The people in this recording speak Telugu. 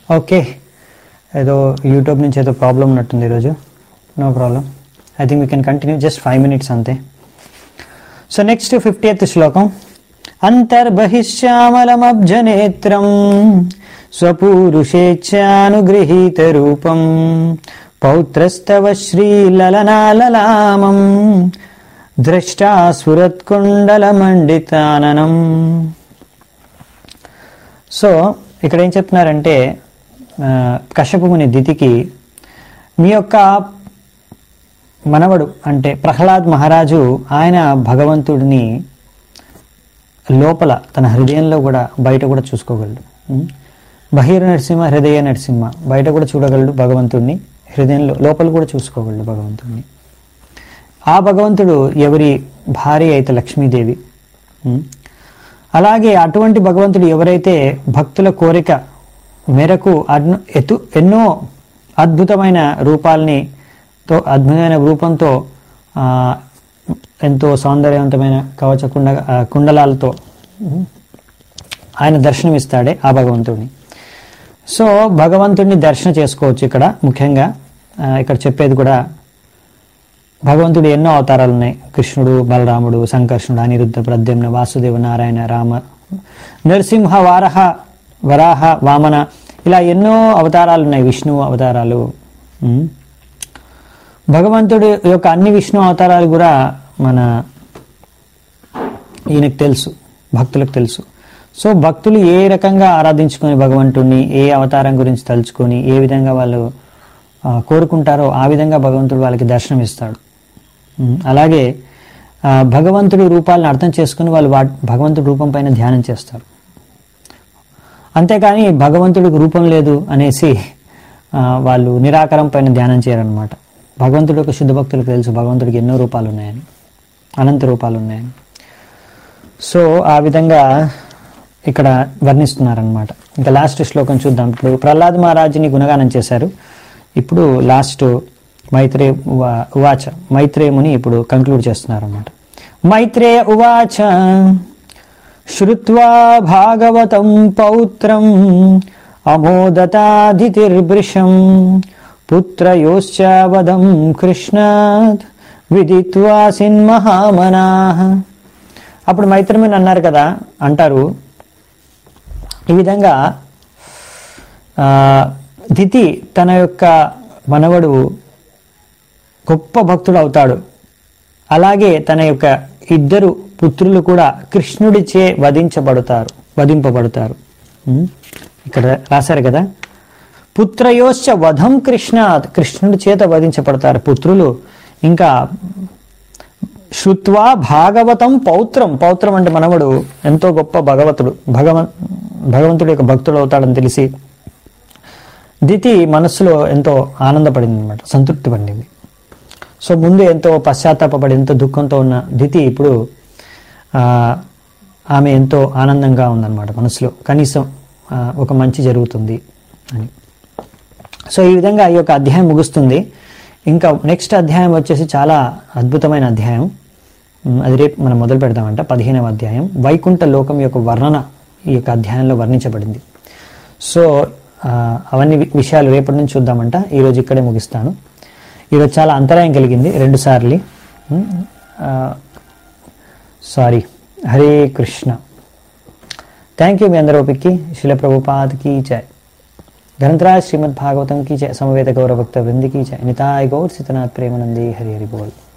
ఓకే ఏదో యూట్యూబ్ నుంచి ఏదో ప్రాబ్లం ఉన్నట్టుంది ఈరోజు no problem I think we can continue just five minutes అంతే సో నెక్స్ట్ ఫిఫ్టీ శ్లోకం అంతర్బహిశ్యామలమబ్జనేత్రం స్వపూరుషేచ్ఛానుగృహీత రూపం పౌత్రస్తవ శ్రీలలనాలలామం ద్రష్టా స్ఫురత్కుండలమండితాననం సో ఇక్కడ ఏం చెప్తున్నారంటే ఆ, కశ్యపు ముని దితికి మీ యొక్క మనవడు అంటే ప్రహ్లాద్ మహారాజు ఆయన భగవంతుడిని లోపల తన హృదయంలో కూడా బయట కూడా చూసుకోగలడు ఉం? బహిర నరసింహ హృదయ నరసింహ బయట కూడా చూడగలడు భగవంతుడిని హృదయంలో లోపల కూడా చూసుకోగలడు భగవంతుడిని ఆ భగవంతుడు ఎవరి భార్య అయితే లక్ష్మీదేవి ఉం? అలాగే అటువంటి భగవంతుడు ఎవరైతే భక్తుల కోరిక మేరకు అడ్ను ఎతు ఎన్నో అద్భుతమైన రూపాల్ని తో అద్భుతమైన రూపంతో ఆ, ఎంతో సౌందర్యవంతమైన కవచ కుండ ఆ, కుండలాలతో ఉం, ఆయన దర్శనమిస్తాడే ఆ భగవంతుడిని సో భగవంతుడిని దర్శనం చేసుకోవచ్చు ఇక్కడ ముఖ్యంగా ఆ, ఇక్కడ చెప్పేది కూడా భగవంతుడు ఎన్నో అవతారాలు ఉన్నాయి కృష్ణుడు బలరాముడు సంకర్షణుడు అనిరుద్ధ ప్రద్యుమ్న వాసుదేవ నారాయణ రామ నరసింహ వారహ వరాహ వామన ఇలా ఎన్నో అవతారాలు ఉన్నాయి విష్ణు అవతారాలు ఉమ్. భగవంతుడి యొక్క అన్ని విష్ణు అవతారాలు కూడా మన ఈయనకు తెలుసు భక్తులకు తెలుసు సో భక్తులు ఏ రకంగా ఆరాధించుకొని భగవంతుడిని ఏ అవతారం గురించి తలుచుకొని ఏ విధంగా వాళ్ళు ఆ, కోరుకుంటారో ఆ విధంగా భగవంతుడు వాళ్ళకి దర్శనం ఇస్తాడు ఉమ్, అలాగే ఆ, భగవంతుడి రూపాలను అర్థం చేసుకుని వాళ్ళు వా భగవంతుడి రూపం పైన ధ్యానం చేస్తారు అంతేకాని భగవంతుడికి రూపం లేదు అనేసి ఆ, వాళ్ళు నిరాకారం పైన ధ్యానం చేయరనమాట భగవంతుడి యొక్క శుద్ధ భక్తులకు తెలుసు భగవంతుడికి ఎన్నో రూపాలు ఉన్నాయని అనంత రూపాలు ఉన్నాయని సో ఆ విధంగా ఇక్కడ వర్ణిస్తున్నారనమాట ఇంకా లాస్ట్ శ్లోకం చూద్దాం ఇప్పుడు ప్రహ్లాద్ మహారాజుని గుణగానం చేశారు ఇప్పుడు లాస్ట్ మైత్రే ఉవా- ఉవాచ మైత్రేయుని ఇప్పుడు కంక్లూడ్ చేస్తున్నారన్నమాట మైత్రేయ ఉవాచ శ్రుత్వా భాగవతం పౌత్రం అమోదతాదితిర్భృశం పుత్రయోశ్చ వదం కృష్ణాత్ విదిత్వా సిన్మహామనా అప్పుడు మైత్రమని అన్నారు కదా అంటారు ఈ విధంగా ఆ, దితి తన యొక్క మనవడు గొప్ప భక్తుడు అవుతాడు అలాగే తన యొక్క ఇద్దరు పుత్రులు కూడా కృష్ణుడిచే వధించబడతారు వధింపబడతారు ఉం? ఇక్కడ రాశారు కదా పుత్రయోశ్చ వధం కృష్ణాత్ కృష్ణుడి చేత వధించబడతారు పుత్రులు ఇంకా శృత్వా భాగవతం పౌత్రం పౌత్రం అంటే మనవడు ఎంతో గొప్ప భగవతుడు భగవన్ భగవంతుడి యొక్క భక్తుడు అవుతాడని తెలిసి దితి మనస్సులో ఎంతో ఆనందపడింది అనమాట సంతృప్తి పడింది సో ముందు ఎంతో పశ్చాత్తాపడి ఎంతో దుఃఖంతో ఉన్న దితి ఇప్పుడు ఆ, ఆమె ఎంతో ఆనందంగా ఉందన్నమాట మనసులో కనీసం ఆ, ఒక మంచి జరుగుతుంది అని సో ఈ విధంగా ఈ యొక్క అధ్యాయం ముగుస్తుంది ఇంకా నెక్స్ట్ అధ్యాయం వచ్చేసి చాలా అద్భుతమైన అధ్యాయం ఉమ్, అది రేపు మనం మొదలు పెడదామంట పదిహేనవ అధ్యాయం వైకుంఠ లోకం యొక్క వర్ణన ఈ యొక్క అధ్యాయంలో వర్ణించబడింది సో ఆ, అవన్నీ వి- విషయాలు రేపటి నుంచి చూద్దామంట ఈరోజు ఇక్కడే ముగిస్తాను ఈరోజు చాలా అంతరాయం కలిగింది రెండు సార్లు sorry Hare Krishna thank you మీ అందరూ ఓపిక్కి శిల ప్రభుపాద్ की जय ग्रंथराज श्रीमद् भागवतम की जय समवेत गौरव भक्त वृंद की जय निताय गौर सितनाथ प्रेमानंदी हरि हरि बोल